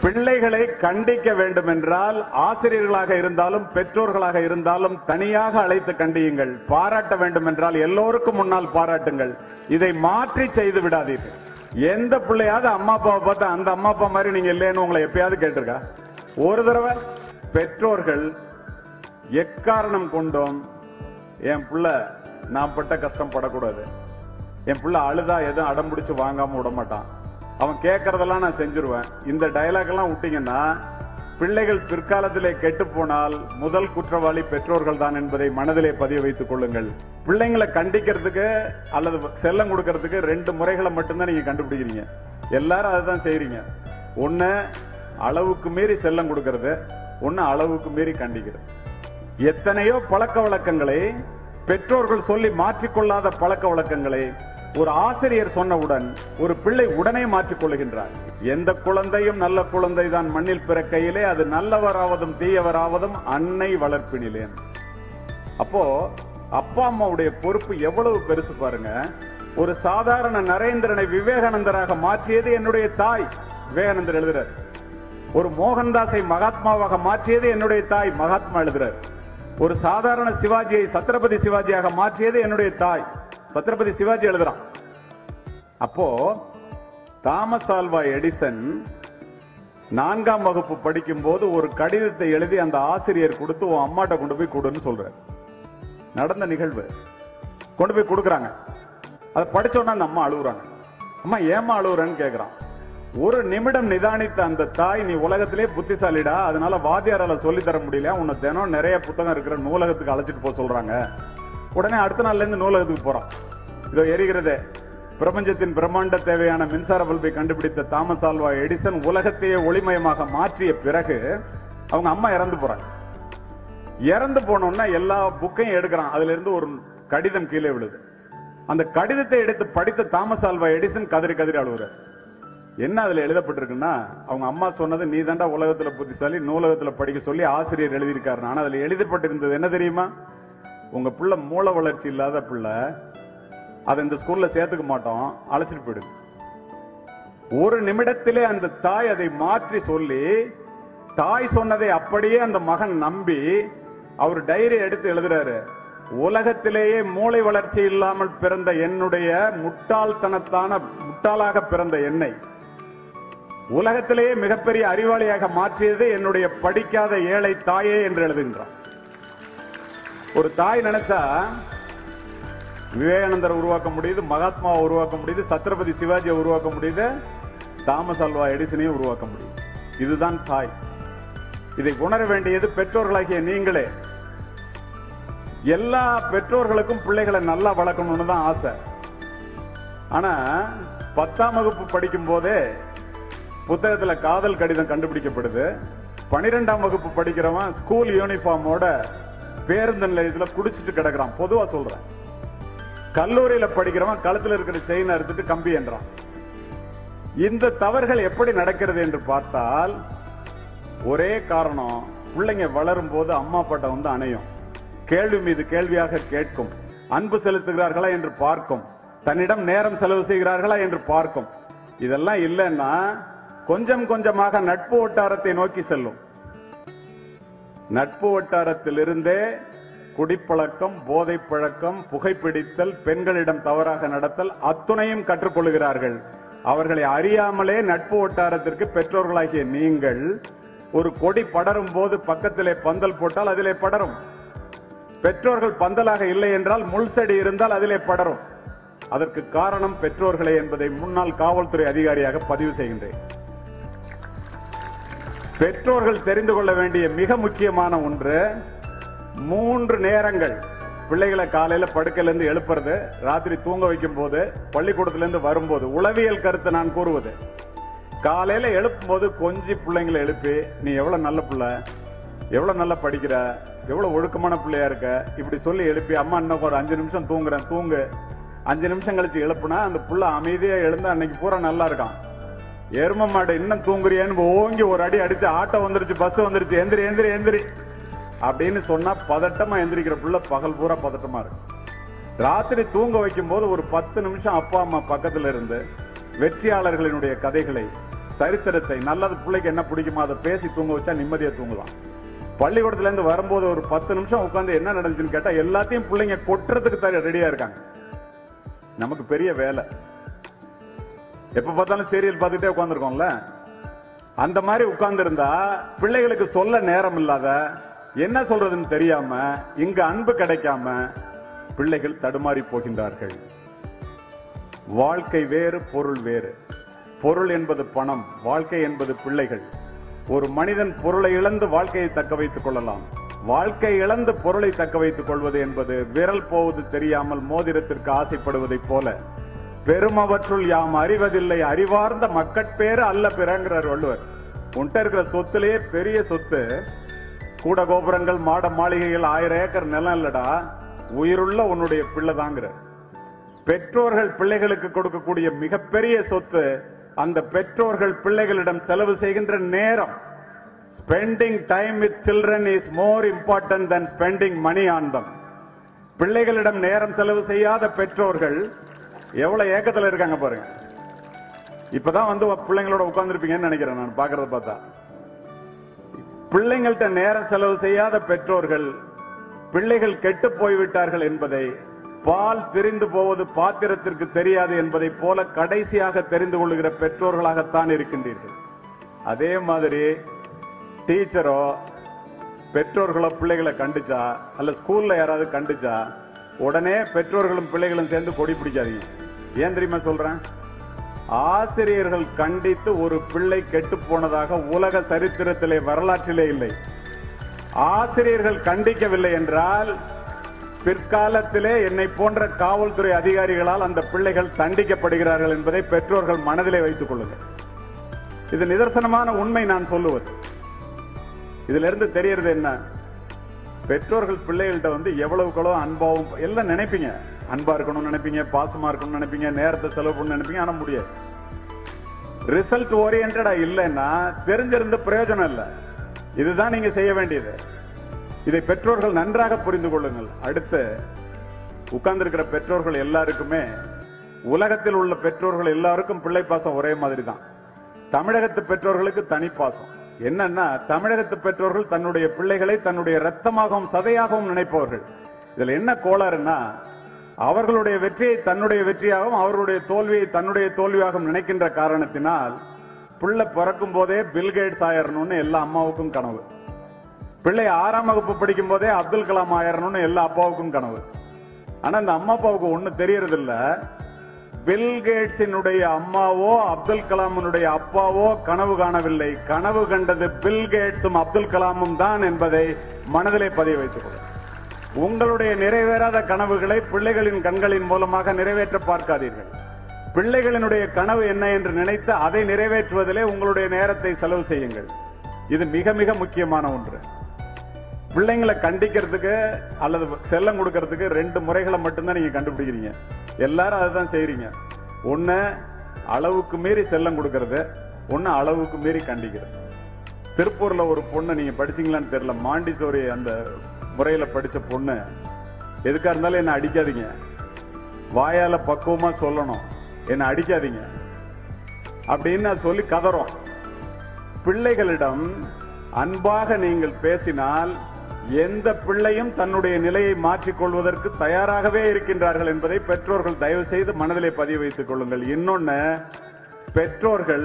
பிள்ளைகளை கண்டிக்க வேண்டும் என்றால் ஆசிரியர்களாக இருந்தாலும் பெற்றோர்களாக இருந்தாலும் தனியாக அழைத்து கண்டியுங்கள் பாராட்ட வேண்டும் என்றால் எல்லோருக்கும் முன்னால் பாராட்டுங்கள் இதை மாற்றி செய்து விடாதீர்கள் எந்த பிள்ளையாவது அம்மா அப்பாவை பார்த்து அந்த அம்மா அப்பா மாதிரி நீங்க இல்லைன்னு உங்களை எப்பயாவது கேட்டிருக்கா ஒரு தடவை பெற்றோர்கள் எக்காரணம் கொண்டும் என் பிள்ளை நான் பட்ட கஷ்டம் படக்கூடாது என் பிள்ளை அழுதா எதுவும் அடம் பிடிச்சு வாங்காம விட மாட்டான் அவன் கேட்கறதெல்லாம் நான் செஞ்சிருவேன் இந்த டயலாக் எல்லாம் விட்டீங்கன்னா பிள்ளைகள் பிற்காலத்திலே கெட்டு போனால் முதல் குற்றவாளி பெற்றோர்கள் தான் என்பதை மனதிலே பதிய வைத்துக் கொள்ளுங்கள் பிள்ளைங்களை கண்டிக்கிறதுக்கு அல்லது செல்லம் கொடுக்கறதுக்கு ரெண்டு முறைகளை மட்டும்தான் நீங்க கண்டுபிடிக்கிறீங்க எல்லாரும் அதுதான் செய்றீங்க ஒண்ணு அளவுக்கு மீறி செல்லம் கொடுக்கறது ஒண்ணு அளவுக்கு மீறி கண்டிக்கிறது எத்தனையோ பழக்க வழக்கங்களை பெற்றோர்கள் சொல்லி மாற்றிக்கொள்ளாத பழக்க வழக்கங்களை ஒரு ஆசிரியர் சொன்னவுடன் ஒரு பிள்ளை உடனே மாற்றிக் கொள்ளுகின்றார் எந்த குழந்தையும் நல்ல குழந்தை தான் மண்ணில் பிறக்கையிலே அது நல்லவராவதும் தீயவராவதும் அன்னை வளர்ப்பினிலேன் அப்போ அப்பா அம்மாவுடைய பொறுப்பு எவ்வளவு பெருசு பாருங்க ஒரு சாதாரண நரேந்திரனை விவேகானந்தராக மாற்றியது என்னுடைய தாய் விவேகானந்தர் எழுதுறார் ஒரு மோகன்தாஸை மகாத்மாவாக மாற்றியது என்னுடைய தாய் மகாத்மா எழுதுறார் ஒரு சாதாரண சிவாஜியை சத்ரபதி சிவாஜியாக மாற்றியது என்னுடைய தாய் சத்ரபதி சிவாஜி எழுதுறான் அப்போ தாமஸ் ஆல்வா எடிசன் நான்காம் வகுப்பு படிக்கும் போது ஒரு கடிதத்தை எழுதி அந்த ஆசிரியர் கொடுத்து உன் அம்மாட்ட கொண்டு போய் கொடுன்னு சொல்றாரு நடந்த நிகழ்வு கொண்டு போய் கொடுக்கறாங்க அதை படிச்ச உடனே அந்த அம்மா அழுகுறாங்க அம்மா ஏமா அழுகுறேன்னு கேக்குறான் ஒரு நிமிடம் நிதானித்த அந்த தாய் நீ உலகத்திலே புத்திசாலிடா அதனால வாத்தியாரால சொல்லி தர முடியல உன்னை தினம் நிறைய புத்தகம் இருக்கிற நூலகத்துக்கு அழைச்சிட்டு போக சொல்றாங்க உடனே அடுத்த நாள்ல இருந்து நூலகத்துக்கு போறான் இதோ எரிகிறதே பிரபஞ்சத்தின் பிரம்மாண்ட தேவையான மின்சார பல்பை கண்டுபிடித்த தாமஸ் ஆல்வா எடிசன் உலகத்தையே ஒளிமயமாக மாற்றிய பிறகு அவங்க அம்மா இறந்து போறாங்க இறந்து போனோம்னா எல்லா புக்கையும் எடுக்கிறான் அதுல இருந்து ஒரு கடிதம் கீழே விழுது அந்த கடிதத்தை எடுத்து படித்த தாமஸ் ஆல்வா எடிசன் கதறி கதறி அழுகுறார் என்ன அதுல எழுதப்பட்டிருக்குன்னா அவங்க அம்மா சொன்னது நீ தாண்டா உலகத்துல புத்திசாலி நூலகத்துல படிக்க சொல்லி ஆசிரியர் எழுதியிருக்காரு ஆனா அதுல எழுதப்பட்டிருந்தது என்ன தெரியுமா உங்க பிள்ளை மூல வளர்ச்சி இல்லாத பிள்ளை அதை இந்த ஸ்கூல்ல சேர்த்துக்க மாட்டோம் அழைச்சிட்டு போயிடுது ஒரு நிமிடத்திலே அந்த தாய் அதை மாற்றி சொல்லி தாய் சொன்னதை அப்படியே அந்த மகன் நம்பி அவர் டைரி எடுத்து எழுதுறாரு உலகத்திலேயே மூளை வளர்ச்சி இல்லாமல் பிறந்த என்னுடைய முட்டாள்தனத்தான முட்டாளாக பிறந்த என்னை உலகத்திலேயே மிகப்பெரிய அறிவாளியாக மாற்றியது என்னுடைய படிக்காத ஏழை தாயே என்று எழுதுகின்றான் ஒரு தாய் நினைச்சா விவேகானந்தரை உருவாக்க முடியுது மகாத்மாவை உருவாக்க முடியுது சத்ரபதி சிவாஜியை உருவாக்க முடியுது தாமஸ் அல்வா எடிசனையும் உருவாக்க முடியும் இதுதான் தாய் இதை உணர வேண்டியது பெற்றோர்களாகிய நீங்களே எல்லா பெற்றோர்களுக்கும் பிள்ளைகளை நல்லா வளர்க்கணும்னு தான் ஆசை ஆனா பத்தாம் வகுப்பு படிக்கும் போதே புத்தகத்துல காதல் கடிதம் கண்டுபிடிக்கப்படுது பனிரெண்டாம் வகுப்பு படிக்கிறவன் ஸ்கூல் யூனிஃபார்மோட பேருந்து நிலையத்துல குடிச்சிட்டு கிடக்குறான் பொதுவா சொல்றேன் கல்லூரியில படிக்கிறவன் கழுத்துல இருக்கிற செயின் அறுத்துட்டு கம்பி என்றான் இந்த தவறுகள் எப்படி நடக்கிறது என்று பார்த்தால் ஒரே காரணம் பிள்ளைங்க வளரும் போது அம்மா அப்பாட்ட வந்து அணையும் கேள்வி மீது கேள்வியாக கேட்கும் அன்பு செலுத்துகிறார்களா என்று பார்க்கும் தன்னிடம் நேரம் செலவு செய்கிறார்களா என்று பார்க்கும் இதெல்லாம் இல்லைன்னா கொஞ்சம் கொஞ்சமாக நட்பு வட்டாரத்தை நோக்கி செல்லும் நட்பு வட்டாரத்திலிருந்தே குடிப்பழக்கம் போதை பழக்கம் புகைப்பிடித்தல் பெண்களிடம் தவறாக நடத்தல் அத்துணையும் கற்றுக்கொள்கிறார்கள் அவர்களை அறியாமலே நட்பு வட்டாரத்திற்கு பெற்றோர்களாகிய நீங்கள் ஒரு கொடி படரும் போது பக்கத்திலே பந்தல் போட்டால் அதிலே படரும் பெற்றோர்கள் பந்தலாக இல்லை என்றால் முள் செடி இருந்தால் அதிலே படரும் அதற்கு காரணம் பெற்றோர்களே என்பதை முன்னாள் காவல்துறை அதிகாரியாக பதிவு செய்கின்றேன் பெற்றோர்கள் தெரிந்து கொள்ள வேண்டிய மிக முக்கியமான ஒன்று மூன்று நேரங்கள் பிள்ளைகளை காலையில படுக்கையில இருந்து எழுப்புறது ராத்திரி தூங்க வைக்கும் போது பள்ளிக்கூடத்துல இருந்து வரும்போது உளவியல் கருத்தை நான் கூறுவது காலையில எழுப்பும் போது கொஞ்சி பிள்ளைங்களை எழுப்பி நீ எவ்வளவு நல்ல பிள்ளை எவ்வளவு நல்லா படிக்கிற எவ்வளவு ஒழுக்கமான பிள்ளையா இருக்க இப்படி சொல்லி எழுப்பி அம்மா இன்னும் ஒரு அஞ்சு நிமிஷம் தூங்குறேன் தூங்கு அஞ்சு நிமிஷம் கழிச்சு எழுப்புனா அந்த புள்ள அமைதியா எழுந்து அன்னைக்கு பூரா நல்லா இருக்கான் எரும மாடு இன்னும் தூங்குறியான்னு ஓங்கி ஒரு அடி அடிச்சு ஆட்டோ வந்துருச்சு பஸ் வந்துருச்சு எந்திரி எந்திரி எந்திரி அப்படின்னு சொன்னா பதட்டமா எந்திரிக்கிற புள்ள பகல் பூரா பதட்டமா இருக்கு ராத்திரி தூங்க வைக்கும் போது ஒரு பத்து நிமிஷம் அப்பா அம்மா பக்கத்துல இருந்து வெற்றியாளர்களினுடைய கதைகளை சரித்திரத்தை நல்லது பிள்ளைக்கு என்ன பிடிக்குமோ அதை பேசி தூங்க வச்சா நிம்மதியா தூங்கலாம் பள்ளிக்கூடத்துல இருந்து வரும்போது ஒரு பத்து நிமிஷம் உட்கார்ந்து என்ன நடந்துச்சுன்னு கேட்டா எல்லாத்தையும் பிள்ளைங்க கொட்டுறதுக்கு ரெடியா இருக்காங்க நமக்கு பெரிய வேலை எப்ப பார்த்தாலும் சீரியல் பார்த்துட்டே உட்கார்ந்துருக்கோம்ல அந்த மாதிரி உட்கார்ந்து இருந்தா பிள்ளைகளுக்கு சொல்ல நேரம் இல்லாத என்ன சொல்றதுன்னு தெரியாம இங்க அன்பு கிடைக்காம பிள்ளைகள் தடுமாறி போகின்றார்கள் வாழ்க்கை வேறு பொருள் வேறு பொருள் என்பது பணம் வாழ்க்கை என்பது பிள்ளைகள் ஒரு மனிதன் பொருளை இழந்து வாழ்க்கையை தக்க வைத்துக் கொள்ளலாம் வாழ்க்கை இழந்து பொருளை தக்க வைத்துக் கொள்வது என்பது விரல் போவது தெரியாமல் மோதிரத்திற்கு ஆசைப்படுவதைப் போல பெருமவற்றுள் யாம் அறிவதில்லை அறிவார்ந்த மக்கட்பேறு அல்ல பிறங்கிறார் வள்ளுவர் உன்கிட்ட இருக்கிற சொத்துலயே பெரிய சொத்து கூட கோபுரங்கள் மாட மாளிகைகள் ஆயிரம் ஏக்கர் நிலம் இல்லடா உயிருள்ள உன்னுடைய பிள்ளை தாங்கிறார் பெற்றோர்கள் பிள்ளைகளுக்கு கொடுக்கக்கூடிய மிகப்பெரிய சொத்து அந்த பெற்றோர்கள் பிள்ளைகளிடம் செலவு செய்கின்ற நேரம் spending time with children is more important than spending money on them பிள்ளைகளிடம் நேரம் செலவு செய்யாத பெற்றோர்கள் எவ்வளவு ஏக்கத்துல இருக்காங்க பாருங்க இப்பதான் வந்து பிள்ளைங்களோட உட்கார்ந்துருப்பீங்கன்னு நினைக்கிறேன் நான் பாக்குறத பார்த்தா பிள்ளைங்கள்ட்ட நேரம் செலவு செய்யாத பெற்றோர்கள் பிள்ளைகள் கெட்டு போய்விட்டார்கள் என்பதை பால் பிரிந்து போவது பாத்திரத்திற்கு தெரியாது என்பதைப் போல கடைசியாக தெரிந்து கொள்கிற பெற்றோர்களாகத்தான் இருக்கின்றீர்கள் அதே மாதிரி டீச்சரோ பெற்றோர்களோ பிள்ளைகளை கண்டிச்சா அல்ல ஸ்கூல்ல யாராவது கண்டிச்சா உடனே பெற்றோர்களும் பிள்ளைகளும் சேர்ந்து கொடி பிடிக்காதீங்க ஏன் தெரியுமா சொல்றேன் ஆசிரியர்கள் கண்டித்து ஒரு பிள்ளை கெட்டு போனதாக உலக சரித்திரத்திலே வரலாற்றிலே இல்லை ஆசிரியர்கள் கண்டிக்கவில்லை என்றால் பிற்காலத்திலே என்னை போன்ற காவல்துறை அதிகாரிகளால் அந்த பிள்ளைகள் தண்டிக்கப்படுகிறார்கள் என்பதை பெற்றோர்கள் மனதிலே வைத்துக் கொள்ளுங்கள் இது நிதர்சனமான உண்மை நான் சொல்லுவது இதுல இருந்து தெரியறது என்ன பெற்றோர்கள் பிள்ளைகள்கிட்ட வந்து எவ்வளவுக்களோ அன்பாவும் எல்லாம் நினைப்பீங்க அன்பா இருக்கணும்னு நினைப்பீங்க பாசமா இருக்கணும்னு நினைப்பீங்க நேரத்தை செலவு பண்ண நினைப்பீங்க ஆனா முடியாது ரிசல்ட் ஓரியன்டா இல்லைன்னா தெரிஞ்சிருந்த பிரயோஜனம் இல்ல இதுதான் நீங்க செய்ய வேண்டியது இதை பெற்றோர்கள் நன்றாக புரிந்து கொள்ளுங்கள் அடுத்து உட்கார்ந்திருக்கிற பெற்றோர்கள் எல்லாருக்குமே உலகத்தில் உள்ள பெற்றோர்கள் எல்லாருக்கும் பிள்ளை பாசம் ஒரே மாதிரி தான் தமிழகத்து பெற்றோர்களுக்கு தனி பாசம் என்னன்னா தமிழகத்து பெற்றோர்கள் தன்னுடைய பிள்ளைகளை தன்னுடைய ரத்தமாகவும் சதையாகவும் நினைப்பவர்கள் இதுல என்ன கோளாறுன்னா அவர்களுடைய வெற்றியை தன்னுடைய வெற்றியாகவும் அவர்களுடைய தோல்வியை தன்னுடைய தோல்வியாகவும் நினைக்கின்ற காரணத்தினால் பிள்ளை பிறக்கும் போதே பில்கேட்ஸ் ஆயிரணும்னு எல்லா அம்மாவுக்கும் கனவு பிள்ளை ஆறாம் வகுப்பு படிக்கும் போதே அப்துல் கலாம் ஆயிரணும்னு எல்லா அப்பாவுக்கும் கனவு ஆனா அந்த அம்மா அப்பாவுக்கு ஒண்ணு தெரியறது இல்ல பில் கேட்ஸினுடைய அம்மாவோ அப்துல் கலாமினுடைய அப்பாவோ கனவு காணவில்லை கனவு கண்டது பில் கேட்ஸும் அப்துல் கலாமும் தான் என்பதை மனதிலே பதிய வைத்துக் கொள்ளும் உங்களுடைய நிறைவேறாத கனவுகளை பிள்ளைகளின் கண்களின் மூலமாக நிறைவேற்ற பார்க்காதீர்கள் பிள்ளைகளினுடைய கனவு என்ன என்று நினைத்து அதை நிறைவேற்றுவதிலே உங்களுடைய நேரத்தை செலவு செய்யுங்கள் இது மிக மிக முக்கியமான ஒன்று பிள்ளைங்களை கண்டிக்கிறதுக்கு அல்லது செல்லம் கொடுக்கறதுக்கு ரெண்டு முறைகளை மட்டும்தான் நீங்க கண்டுபிடிக்கிறீங்க எல்லாரும் அதுதான் செய்றீங்க ஒண்ணு அளவுக்கு மீறி செல்லம் கொடுக்கறது ஒண்ணு அளவுக்கு மீறி கண்டிக்கிறது திருப்பூர்ல ஒரு பொண்ணு நீங்க படிச்சீங்களான்னு தெரியல மாண்டிசோரி அந்த முறையில படிச்ச பொண்ணு எதுக்கா இருந்தாலும் என்ன அடிக்காதீங்க வாயால பக்குவமா சொல்லணும் என்ன அடிக்காதீங்க அப்படின்னு நான் சொல்லி கதறோம் பிள்ளைகளிடம் அன்பாக நீங்கள் பேசினால் எந்த பிள்ளையும் தன்னுடைய நிலையை மாற்றிக் கொள்வதற்கு தயாராகவே இருக்கின்றார்கள் என்பதை பெற்றோர்கள் தயவு செய்து மனதிலே பதிவு வைத்துக் கொள்ளுங்கள் இன்னொன்னு பெற்றோர்கள்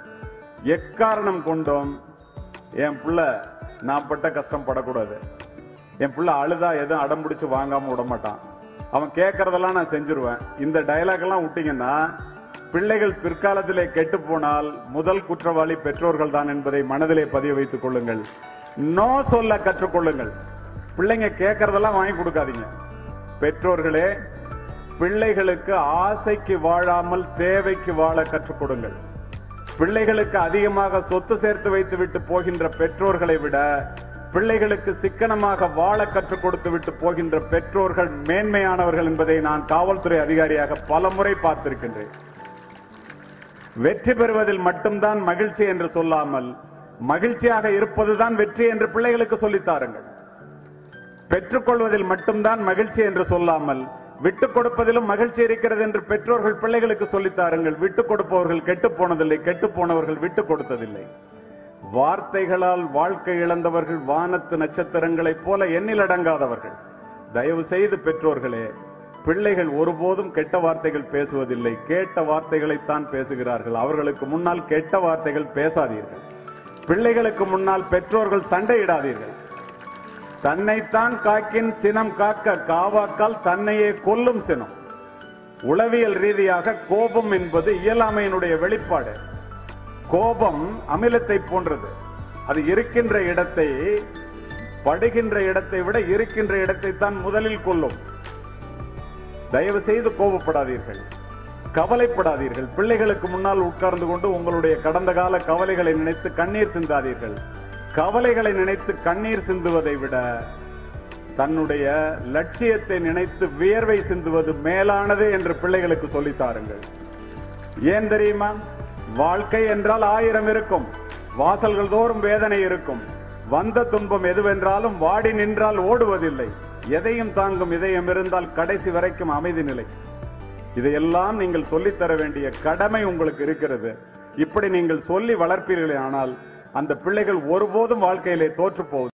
எக்காரணம் கொண்டும் என் பிள்ளை நான் பட்ட கஷ்டம் படக்கூடாது என் பிள்ளை அழுதா எதுவும் அடம் பிடிச்சு வாங்காம விட மாட்டான் அவன் கேட்கறதெல்லாம் நான் செஞ்சிருவேன் இந்த டயலாக் எல்லாம் விட்டீங்கன்னா பிள்ளைகள் பிற்காலத்திலே கெட்டு போனால் முதல் குற்றவாளி பெற்றோர்கள் தான் என்பதை மனதிலே பதிய வைத்துக் கொள்ளுங்கள் நோ சொல்ல கற்றுக்கொள்ளுங்கள் பிள்ளைங்க கேட்கறதெல்லாம் வாங்கி கொடுக்காதீங்க பெற்றோர்களே பிள்ளைகளுக்கு ஆசைக்கு வாழாமல் தேவைக்கு வாழ கற்றுக் கொடுங்கள் பிள்ளைகளுக்கு அதிகமாக சொத்து சேர்த்து வைத்து விட்டு போகின்ற பெற்றோர்களை விட பிள்ளைகளுக்கு சிக்கனமாக வாழ கற்றுக் கொடுத்து விட்டு போகின்ற பெற்றோர்கள் மேன்மையானவர்கள் என்பதை நான் காவல்துறை அதிகாரியாக பல முறை பார்த்திருக்கின்றேன் வெற்றி பெறுவதில் மட்டும்தான் மகிழ்ச்சி என்று சொல்லாமல் மகிழ்ச்சியாக இருப்பதுதான் வெற்றி என்று பிள்ளைகளுக்கு சொல்லித் தாருங்கள் பெற்றுக்கொள்வதில் மட்டும்தான் மகிழ்ச்சி என்று சொல்லாமல் விட்டுக் கொடுப்பதிலும் மகிழ்ச்சி இருக்கிறது என்று பெற்றோர்கள் பிள்ளைகளுக்கு சொல்லித் தாருங்கள் விட்டுக் கொடுப்பவர்கள் கெட்டுப் போனதில்லை கெட்டுப் போனவர்கள் விட்டுக் கொடுத்ததில்லை வார்த்தைகளால் வாழ்க்கை இழந்தவர்கள் வானத்து நட்சத்திரங்களைப் போல எண்ணிலடங்காதவர்கள் தயவு செய்து பெற்றோர்களே பிள்ளைகள் ஒருபோதும் கெட்ட வார்த்தைகள் பேசுவதில்லை கேட்ட வார்த்தைகளைத்தான் பேசுகிறார்கள் அவர்களுக்கு முன்னால் கெட்ட வார்த்தைகள் பேசாதீர்கள் பிள்ளைகளுக்கு முன்னால் பெற்றோர்கள் சண்டையிடாதீர்கள் தன்னைத்தான் காக்கின் சினம் காக்க காவாக்கால் தன்னையே கொல்லும் சினம் உளவியல் ரீதியாக கோபம் என்பது இயலாமையினுடைய வெளிப்பாடு கோபம் அமிலத்தை போன்றது அது இருக்கின்ற இடத்தை படுகின்ற இடத்தை விட இருக்கின்ற இடத்தை தான் முதலில் கொல்லும் தயவு செய்து கோபப்படாதீர்கள் கவலைப்படாதீர்கள் பிள்ளைகளுக்கு முன்னால் உட்கார்ந்து கொண்டு உங்களுடைய கடந்த கால கவலைகளை நினைத்து கண்ணீர் சிந்தாதீர்கள் கவலைகளை நினைத்து கண்ணீர் சிந்துவதை விட தன்னுடைய லட்சியத்தை நினைத்து வியர்வை சிந்துவது மேலானது என்று பிள்ளைகளுக்கு சொல்லித் தாருங்கள் ஏன் தெரியுமா வாழ்க்கை என்றால் ஆயிரம் இருக்கும் வாசல்கள் தோறும் வேதனை இருக்கும் வந்த துன்பம் எதுவென்றாலும் வாடி நின்றால் ஓடுவதில்லை எதையும் தாங்கும் இதயம் இருந்தால் கடைசி வரைக்கும் அமைதி நிலை இதையெல்லாம் நீங்கள் சொல்லித் தர வேண்டிய கடமை உங்களுக்கு இருக்கிறது இப்படி நீங்கள் சொல்லி வளர்ப்பீர்களே ஆனால் அந்த பிள்ளைகள் ஒருபோதும் வாழ்க்கையிலே தோற்று போவது